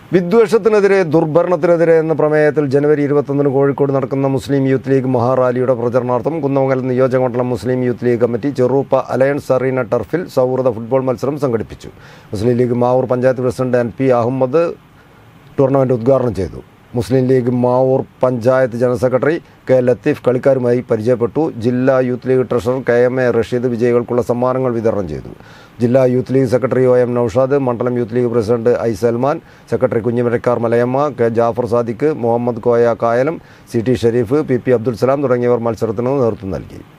വിദ്വേഷത്തിനെതിരെ ദുർഭരണത്തിനെതിരെ എന്ന പ്രമേയത്തിൽ ജനുവരി ഇരുപത്തൊന്നിന് കോഴിക്കോട് നടക്കുന്ന മുസ്ലിം യൂത്ത് ലീഗ് മഹാറാലിയുടെ പ്രചരണാർത്ഥം കുന്നമംഗലം നിയോജകമണ്ഡലം Muslim Youth League committee Cheruppa alliance arena ടർഫിൽ സൗഹൃദ ഫുട്ബോൾ മത്സരം സംഘടിപ്പിച്ചു Muslim League Mavoor panchayat president N P Ahammed tournament ഉദ്ഘാടനം ചെയ്തു Muslim League Mavoor panchayat general secretary K Latheef കളിക്കാരുമായി പരിചയപ്പെട്ടു ജില്ലാ Youth League treasurer K M A Rasheed വിജയികൾക്കുള്ള സമ്മാനങ്ങൾ വിതരണം ചെയ്തു ജില്ലാ Youth League secretary O M Noushad മണ്ഡലം Youth League president I Salman secretary Kunhimarakkar Malayamma K Jafar Sadiq Muhammad Koya കായലം C T Shareef P P Abdul Salam തുടങ്ങിയവർ മത്സരത്തിന് നേതൃത്വം നൽകി